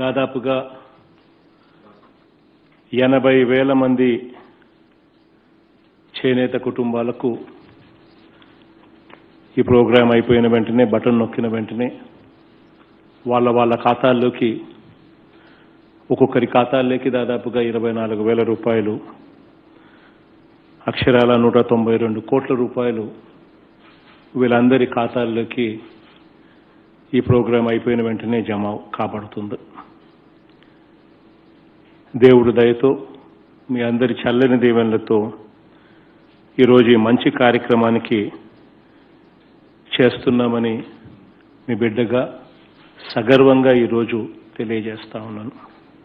దాదాపుగా ఎనభై వేల మంది చేనేత కుటుంబాలకు ఈ ప్రోగ్రాం అయిపోయిన వెంటనే బటన్ నొక్కిన వెంటనే వాళ్ళ వాళ్ళ ఖాతాల్లోకి ఒక్కొక్కరి ఖాతాల్లోకి దాదాపుగా ఇరవై నాలుగు వేల రూపాయలు అక్షరాల నూట తొంభై రెండు కోట్ల రూపాయలు వీళ్ళందరి ఖాతాల్లోకి ఈ ప్రోగ్రాం అయిపోయిన వెంటనే జమ కాబడుతుంది దేవుడు దయతో మీ అందరి చల్లని దీవెనలతో ఈరోజు ఈ మంచి కార్యక్రమానికి చేస్తున్నామని మీ బిడ్డగా సగర్వంగా ఈరోజు తెలియజేస్తా ఉన్నాను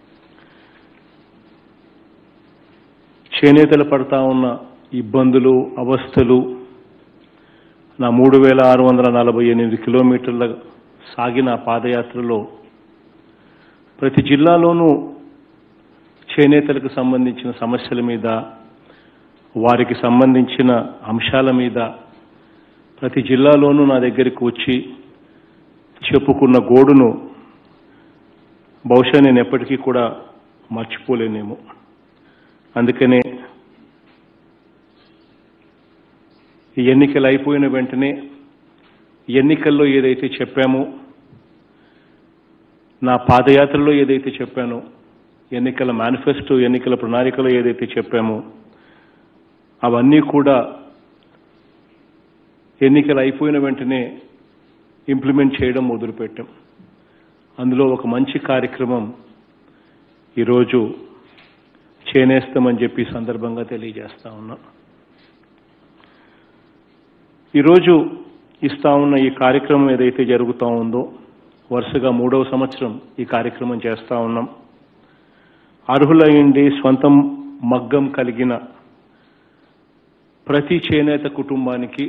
చేనేతలు పడతా ఉన్న ఇబ్బందులు అవస్థలు నా మూడు వేల ఆరు వందల నలభై ఎనిమిది కిలోమీటర్ల సాగిన పాదయాత్రలో ప్రతి జిల్లాలోనూ చేనేతలకు సంబంధించిన సమస్యల మీద వారికి సంబంధించిన అంశాల మీద ప్రతి జిల్లాలోనూ నా దగ్గరికి వచ్చి చెప్పుకున్న గోడును బహుశా నేను ఎప్పటికీ కూడా మర్చిపోలేనేమో అందుకనే ఈ ఎన్నికలు అయిపోయిన వెంటనే ఎన్నికల్లో ఏదైతే చెప్పామో నా పాదయాత్రలో ఏదైతే చెప్పానో ఎన్నికల మేనిఫెస్టో ఎన్నికల ప్రణాళికలో ఏదైతే చెప్పామో అవన్నీ కూడా ఎన్నికలు అయిపోయిన వెంటనే ఇంప్లిమెంట్ చేయడం మొదలుపెట్టాం అందులో ఒక మంచి కార్యక్రమం ఈరోజు చేనేస్తామని చెప్పి ఈ సందర్భంగా తెలియజేస్తా ఉన్నా ఈరోజు ఇస్తా ఉన్న ఈ కార్యక్రమం ఏదైతే జరుగుతూ ఉందో వరుసగా మూడవ సంవత్సరం ఈ కార్యక్రమం చేస్తా ఉన్నాం అర్హులయ్యండి స్వంతం మగ్గం కలిగిన ప్రతి చేనేత కుటుంబానికి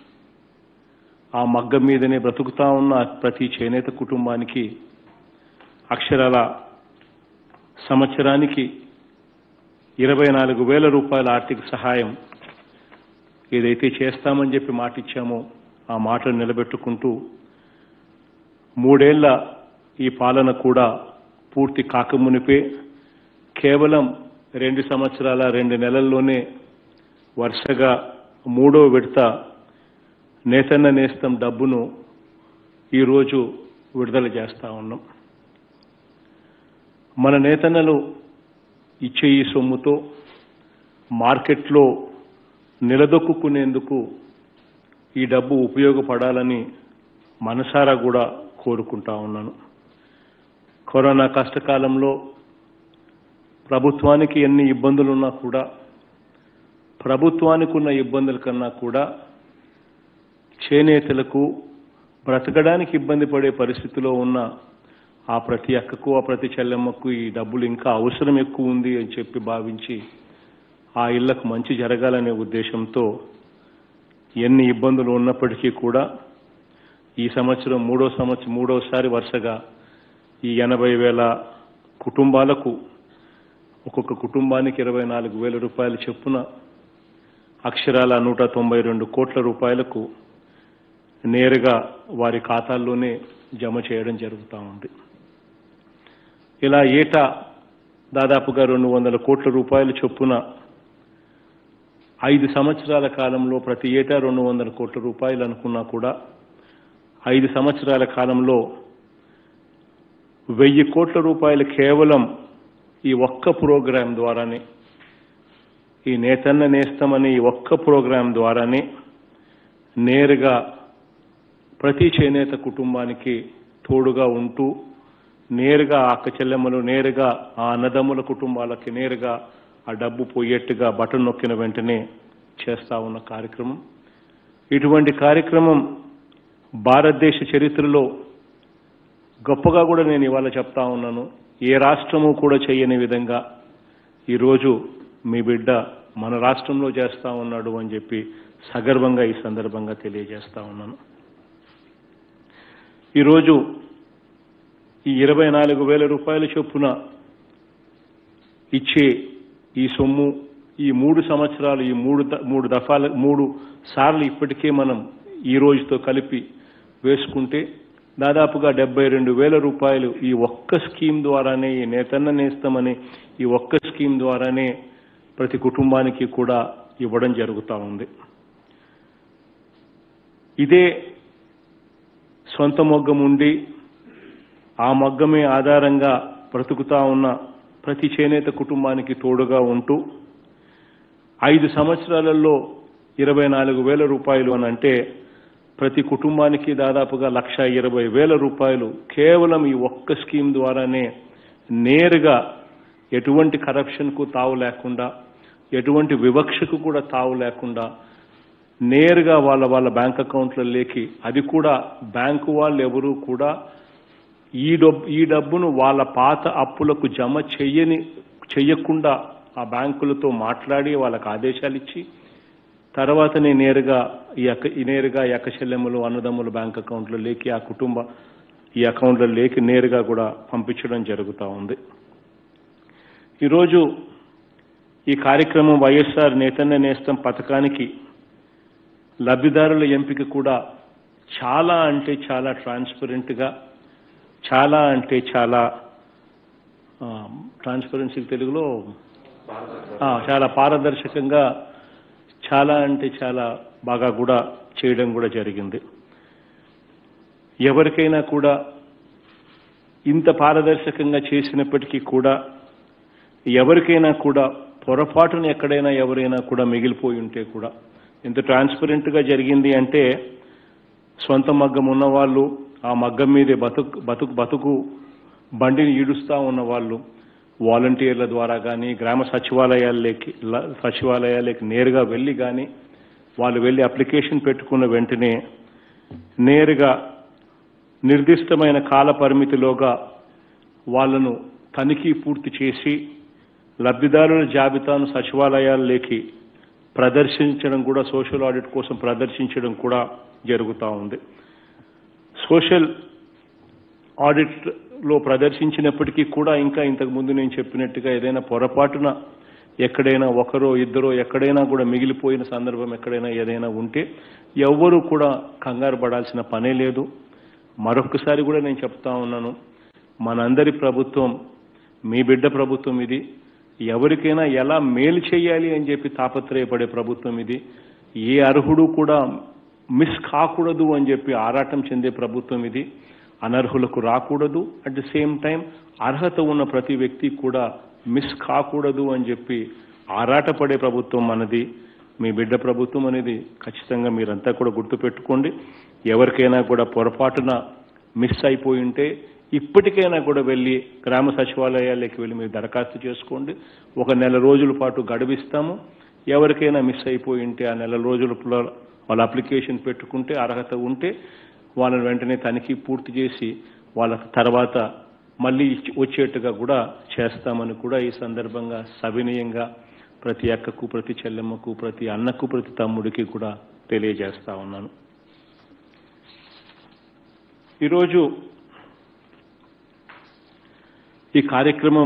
ఆ మగ్గం మీదనే బ్రతుకుతా ఉన్న ప్రతి చేనేత కుటుంబానికి అక్షరాల సంవత్సరానికి ఇరవై నాలుగు వేల రూపాయల ఆర్థిక సహాయం ఏదైతే చేస్తామని చెప్పి మాట ఇచ్చామో ఆ మాటను నిలబెట్టుకుంటూ మూడేళ్ల ఈ పాలన కూడా పూర్తి కాకమునిపే కేవలం రెండు సంవత్సరాల రెండు నెలల్లోనే వరుసగా మూడో విడత నేతన్న నేస్తం డబ్బును ఈరోజు విడుదల చేస్తా ఉన్నాం మన నేతన్నలు ఇచ్చే ఈ సొమ్ముతో మార్కెట్లో నిలదొక్కునేందుకు ఈ డబ్బు ఉపయోగపడాలని మనసారా కూడా కోరుకుంటా ఉన్నాను కరోనా కష్టకాలంలో ప్రభుత్వానికి ఎన్ని ఇబ్బందులున్నా కూడా ప్రభుత్వానికి ఉన్న ఇబ్బందుల కన్నా కూడా చేనేతలకు బ్రతకడానికి ఇబ్బంది పడే పరిస్థితిలో ఉన్న ఆ ప్రతి అక్కకు ఆ ప్రతి చెల్లెమ్మకు ఈ డబ్బులు ఇంకా అవసరం ఎక్కువ ఉంది అని చెప్పి భావించి ఆ ఇళ్లకు మంచి జరగాలనే ఉద్దేశంతో ఎన్ని ఇబ్బందులు ఉన్నప్పటికీ కూడా ఈ సంవత్సరం మూడో సంవత్సరం మూడోసారి వరుసగా ఈ ఎనభై వేల కుటుంబాలకు ఒక్కొక్క కుటుంబానికి ఇరవై నాలుగు వేల రూపాయలు చొప్పున అక్షరాల నూట తొంభై రెండు కోట్ల రూపాయలకు నేరుగా వారి ఖాతాల్లోనే జమ చేయడం జరుగుతూ ఉంది ఇలా ఏటా దాదాపుగా రెండు వందల కోట్ల రూపాయల చొప్పున ఐదు సంవత్సరాల కాలంలో ప్రతి ఏటా రెండు వందల కోట్ల రూపాయలు అనుకున్నా కూడా ఐదు సంవత్సరాల కాలంలో వెయ్యి కోట్ల రూపాయలు కేవలం ఈ ఒక్క ప్రోగ్రాం ద్వారానే ఈ నేతన్న నేస్తమనే ఈ ఒక్క ప్రోగ్రాం ద్వారానే నేరుగా ప్రతి చేనేత కుటుంబానికి తోడుగా ఉంటూ నేరుగా ఆ అక్క చెల్లెమ్మలు నేరుగా ఆ అన్నదమ్ముల కుటుంబాలకి నేరుగా ఆ డబ్బు పోయేట్టుగా బటన్ నొక్కిన వెంటనే చేస్తా ఉన్న కార్యక్రమం ఇటువంటి కార్యక్రమం భారతదేశ చరిత్రలో గొప్పగా కూడా నేను ఇవాళ చెప్తా ఉన్నాను ఏ రాష్ట్రము కూడా చేయని విధంగా ఈరోజు మీ బిడ్డ మన రాష్ట్రంలో చేస్తా ఉన్నాడు అని చెప్పి సగర్వంగా ఈ సందర్భంగా తెలియజేస్తా ఉన్నాను ఈరోజు ఈ ఇరవై నాలుగు వేల రూపాయల చొప్పున ఇచ్చే ఈ సొమ్ము ఈ మూడు సంవత్సరాలు ఈ మూడు ద- మూడు దఫాల మూడు సార్లు ఇప్పటికే మనం ఈ రోజుతో కలిపి వేసుకుంటే దాదాపుగా డెబ్బై రెండు వేల రూపాయలు ఈ ఒక్క స్కీమ్ ద్వారానే ఈ నేతన్న నేస్తామని ఈ ఒక్క స్కీమ్ ద్వారానే ప్రతి కుటుంబానికి కూడా ఇవ్వడం జరుగుతూ ఉంది ఇదే సొంత మొగ్గం ఉండి ఆ మగ్గమే ఆధారంగా బ్రతుకుతా ఉన్న ప్రతి చేనేత కుటుంబానికి తోడుగా ఉంటూ ఐదు సంవత్సరాలలో ఇరవై నాలుగు వేల రూపాయలు అని అంటే ప్రతి కుటుంబానికి దాదాపుగా లక్ష ఇరవై వేల రూపాయలు కేవలం ఈ ఒక్క స్కీమ్ ద్వారానే నేరుగా ఎటువంటి కరప్షన్కు తావు లేకుండా ఎటువంటి వివక్షకు కూడా తావు లేకుండా నేరుగా వాళ్ళ వాళ్ళ బ్యాంక్ అకౌంట్లలోకి అది కూడా బ్యాంకు వాళ్ళు ఎవరు కూడా ఈ డబ్బు ఈ డబ్బును వాళ్ళ పాత అప్పులకు జమ చెయ్యని చెయ్యకుండా ఆ బ్యాంకులతో మాట్లాడి వాళ్ళకి ఆదేశాలు ఇచ్చి తర్వాతనే నేరుగా ఈ అక్క ఈ నేరుగా ఈ అక్కచెల్లెమ్మలు అన్నదమ్ముల బ్యాంక్ అకౌంట్లో లేకి ఆ కుటుంబ ఈ అకౌంట్లో లేకి నేరుగా కూడా పంపించడం జరుగుతూ ఉంది ఈరోజు ఈ కార్యక్రమం వైఎస్ఆర్ నేతన్న నేస్తం పథకానికి లబ్ధిదారుల ఎంపిక కూడా చాలా అంటే చాలా ట్రాన్స్పరెంట్గా చాలా అంటే చాలా ట్రాన్స్పరెన్సీ తెలుగులో ఆ, చాలా పారదర్శకంగా చాలా అంటే చాలా బాగా కూడా చేయడం కూడా జరిగింది ఎవరికైనా కూడా ఇంత పారదర్శకంగా చేసినప్పటికీ కూడా ఎవరికైనా కూడా పొరపాటున ఎక్కడైనా ఎవరైనా కూడా మిగిలిపోయి ఉంటే కూడా ఇంత ట్రాన్స్పరెంట్గా జరిగింది అంటే సొంత మగ్గం ఉన్నవాళ్ళు ఆ మగ్గం మీదే బతుకు బతుకు బతుకు బండిని ఈడుస్తూ ఉన్న వాళ్ళు వాలంటీర్ల ద్వారా కానీ గ్రామ సచివాలయాలకి ల- సచివాలయాలకి నేరుగా వెళ్ళి కానీ వాళ్ళు వెళ్ళి అప్లికేషన్ పెట్టుకున్న వెంటనే నేరుగా నిర్దిష్టమైన కాల పరిమితిలోగా వాళ్ళను తనిఖీ పూర్తి చేసి లబ్ధిదారుల జాబితాను సచివాలయాల్లోకి ప్రదర్శించడం కూడా సోషల్ ఆడిట్ కోసం ప్రదర్శించడం కూడా జరుగుతూ ఉంది సోషల్ ఆడిట్ లో ప్రదర్శించినప్పటికీ కూడా ఇంకా ఇంతకు ముందు నేను చెప్పినట్టుగా ఏదైనా పొరపాటున ఎక్కడైనా ఒకరో ఇద్దరో ఎక్కడైనా కూడా మిగిలిపోయిన సందర్భం ఎక్కడైనా ఏదైనా ఉంటే ఎవ్వరూ కూడా కంగారు పడాల్సిన పనే లేదు మరొకసారి కూడా నేను చెప్తా ఉన్నాను మనందరి ప్రభుత్వం మీ బిడ్డ ప్రభుత్వం ఇది ఎవరికైనా ఎలా మేలు చేయాలి అని చెప్పి తాపత్రయపడే ప్రభుత్వం ఇది ఏ అర్హుడు కూడా మిస్ కాకూడదు అని చెప్పి ఆరాటం చెందే ప్రభుత్వం ఇది అనర్హులకు రాకూడదు అట్ ది సేమ్ టైం అర్హత ఉన్న ప్రతి వ్యక్తి కూడా మిస్ కాకూడదు అని చెప్పి ఆరాటపడే ప్రభుత్వం మనది మీ బిడ్డ ప్రభుత్వం అనేది ఖచ్చితంగా మీరంతా కూడా గుర్తుపెట్టుకోండి ఎవరికైనా కూడా పొరపాటున మిస్ అయిపోయి ఉంటే ఇప్పటికైనా కూడా వెళ్ళి గ్రామ సచివాలయాలకి వెళ్ళి మీరు దరఖాస్తు చేసుకోండి ఒక నెల రోజుల పాటు గడువిస్తాము ఎవరికైనా మిస్ అయిపోయి ఉంటే ఆ నెల రోజుల వాళ్ళ అప్లికేషన్ పెట్టుకుంటే అర్హత ఉంటే వాళ్ళని వెంటనే తనిఖీ పూర్తి చేసి వాళ్ళ తర్వాత మళ్ళీ ఇచ్చి- వచ్చేట్టుగా కూడా చేస్తామని కూడా ఈ సందర్భంగా సవినయంగా ప్రతి అక్కకు ప్రతి చెల్లెమ్మకు ప్రతి అన్నకు ప్రతి తమ్ముడికి కూడా తెలియజేస్తా ఉన్నాను ఈరోజు ఈ కార్యక్రమం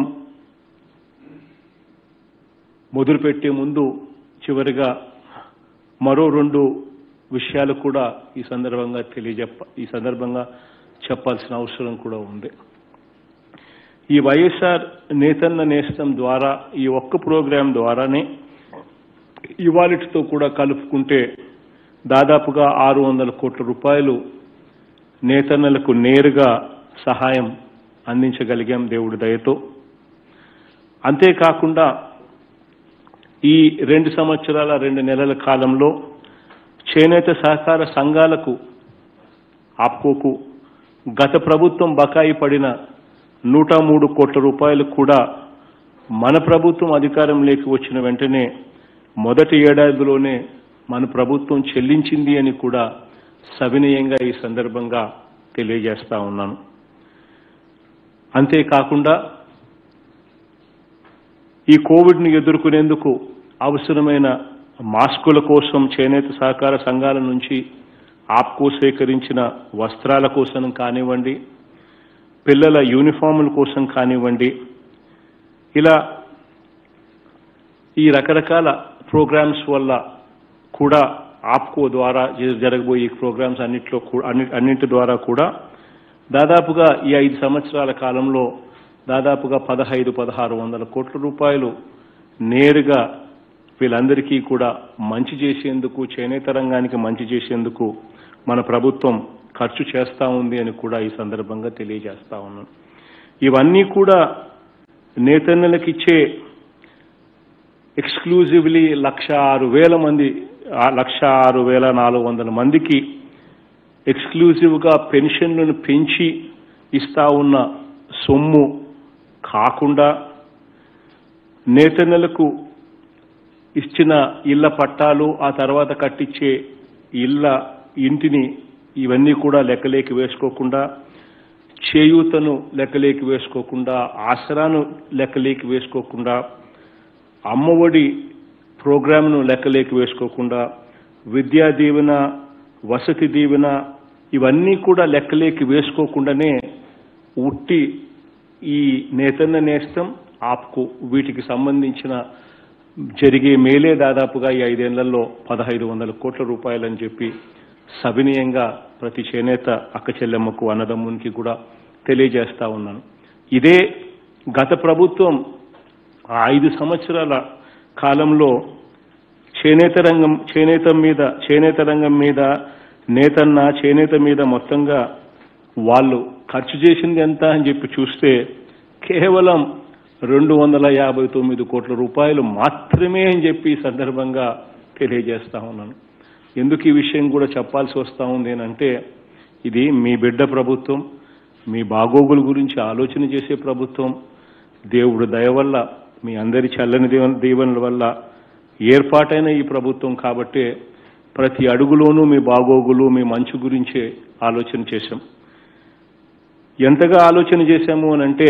మొదలుపెట్టే ముందు చివరిగా మరో రెండు విషయాలు కూడా ఈ సందర్భంగా తెలియజెప్ప ఈ సందర్భంగా చెప్పాల్సిన అవసరం కూడా ఉంది ఈ వైఎస్ఆర్ నేతన్న నేస్తం ద్వారా ఈ ఒక్క ప్రోగ్రాం ద్వారానే ఇవాళతో కూడా కలుపుకుంటే దాదాపుగా ఆరు వందల కోట్ల రూపాయలు నేతన్నలకు నేరుగా సహాయం అందించగలిగాం దేవుడి దయతో అంతేకాకుండా ఈ రెండు సంవత్సరాల రెండు నెలల కాలంలో చేనేత సహకార సంఘాలకు ఆప్కోకు గత ప్రభుత్వం బకాయి పడిన నూట మూడు కోట్ల రూపాయలు కూడా మన ప్రభుత్వం అధికారంలోకి వచ్చిన వెంటనే మొదటి ఏడాదిలోనే మన ప్రభుత్వం చెల్లించింది అని కూడా సవినయంగా ఈ సందర్భంగా తెలియజేస్తా ఉన్నాను అంతేకాకుండా ఈ కోవిడ్ను ఎదుర్కొనేందుకు అవసరమైన మాస్కుల కోసం చేనేత సహకార సంఘాల నుంచి ఆప్కో సేకరించిన వస్త్రాల కోసం కానివ్వండి పిల్లల యూనిఫాముల కోసం కానివ్వండి ఇలా ఈ రకరకాల ప్రోగ్రామ్స్ వల్ల కూడా ఆప్కో ద్వారా జ- జరగబోయే ఈ ప్రోగ్రామ్స్ అన్నిట్లో కూ- అన్ని అన్నింటి ద్వారా కూడా దాదాపుగా ఈ ఐదు సంవత్సరాల కాలంలో దాదాపుగా పదహైదు పదహారు వందల కోట్ల రూపాయలు నేరుగా వీళ్ళందరికీ కూడా మంచి చేసేందుకు చేనేత రంగానికి మంచి చేసేందుకు మన ప్రభుత్వం ఖర్చు చేస్తా ఉంది అని కూడా ఈ సందర్భంగా తెలియజేస్తా ఉన్నాను ఇవన్నీ కూడా నేతన్నలకు ఇచ్చే ఎక్స్క్లూజివ్లీ లక్ష ఆరు వేల మంది ఆ లక్ష ఆరు వేల నాలుగు వందల మందికి ఎక్స్క్లూజివ్గా పెన్షన్లను పెంచి ఇస్తా ఉన్న సొమ్ము కాకుండా నేతన్నలకు ఇచ్చిన ఇళ్ల పట్టాలు ఆ తర్వాత కట్టించే ఇళ్ల ఇంటిని ఇవన్నీ కూడా లెక్కలేకి వేసుకోకుండా చేయూతను లెక్కలేకి వేసుకోకుండా ఆసరాను లెక్కలేకి వేసుకోకుండా అమ్మఒడి ప్రోగ్రామ్ను లెక్కలేకి వేసుకోకుండా విద్యా దీవెన వసతి దీవెన ఇవన్నీ కూడా లెక్కలేకి వేసుకోకుండానే ఉట్టి ఈ నేతన్న నేస్తం ఆప్కు వీటికి సంబంధించిన జరిగే మేలే దాదాపుగా ఈ ఐదేళ్లలో పదహైదు వందల కోట్ల రూపాయలని చెప్పి సవినయంగా ప్రతి చేనేత అక్క చెల్లెమ్మకు అన్నదమ్మునికి కూడా తెలియజేస్తా ఉన్నాను ఇదే గత ప్రభుత్వం ఆ ఐదు సంవత్సరాల కాలంలో చేనేత రంగం చేనేత మీద చేనేత రంగం మీద నేతన్న చేనేత మీద మొత్తంగా వాళ్ళు ఖర్చు చేసింది ఎంత అని చెప్పి చూస్తే కేవలం రెండు వందల యాభై తొమ్మిది కోట్ల రూపాయలు మాత్రమే అని చెప్పి ఈ సందర్భంగా తెలియజేస్తా ఉన్నాను ఎందుకు ఈ విషయం కూడా చెప్పాల్సి వస్తా ఉంది అంటే ఇది మీ బిడ్డ ప్రభుత్వం మీ బాగోగుల గురించి ఆలోచన చేసే ప్రభుత్వం దేవుడు దయ వల్ల మీ అందరి చల్లని దీవెన దీవెనల వల్ల ఏర్పాటైన ఈ ప్రభుత్వం కాబట్టే ప్రతి అడుగులోనూ మీ బాగోగులు మీ మంచు గురించే ఆలోచన చేశాం ఎంతగా ఆలోచన చేశాము అని అంటే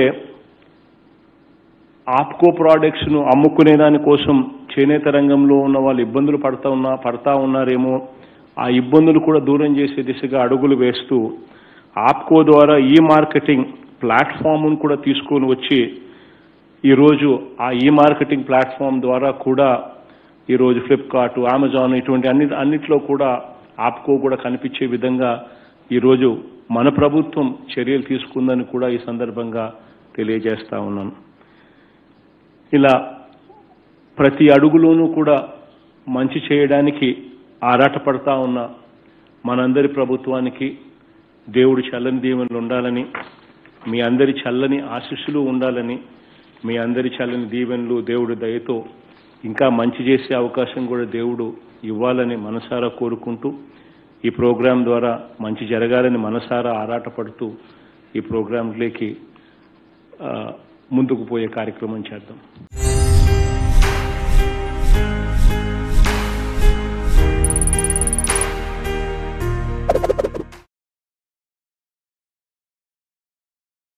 ఆప్కో ప్రోడక్ట్స్ను అమ్ముకునే దానికోసం చేనేత రంగంలో ఉన్న వాళ్ళు ఇబ్బందులు పడతా ఉన్నా పడతా ఉన్నారేమో ఆ ఇబ్బందులు కూడా దూరం చేసే దిశగా అడుగులు వేస్తూ ఆప్కో ద్వారా ఈ మార్కెటింగ్ ప్లాట్ఫామ్ను కూడా తీసుకొని వచ్చి ఈరోజు ఆ ఈ మార్కెటింగ్ ప్లాట్ఫామ్ ద్వారా కూడా ఈరోజు ఫ్లిప్కార్ట్ అమెజాన్ ఇటువంటి అన్ని అన్నిట్లో కూడా ఆప్కో కూడా కనిపించే విధంగా ఈరోజు మన ప్రభుత్వం చర్యలు తీసుకుందని కూడా ఈ సందర్భంగా తెలియజేస్తా ఉన్నాను ఇలా ప్రతి అడుగులోనూ కూడా మంచి చేయడానికి ఆరాటపడతా ఉన్న మనందరి ప్రభుత్వానికి దేవుడి చల్లని దీవెనలు ఉండాలని మీ అందరి చల్లని ఆశీస్సులు ఉండాలని మీ అందరి చల్లని దీవెనలు దేవుడి దయతో ఇంకా మంచి చేసే అవకాశం కూడా దేవుడు ఇవ్వాలని మనసారా కోరుకుంటూ ఈ ప్రోగ్రాం ద్వారా మంచి జరగాలని మనసారా ఆరాటపడుతూ ఈ ప్రోగ్రాంలోకి ఆ, ముందుకు పోయే కార్యక్రమం చేద్దాం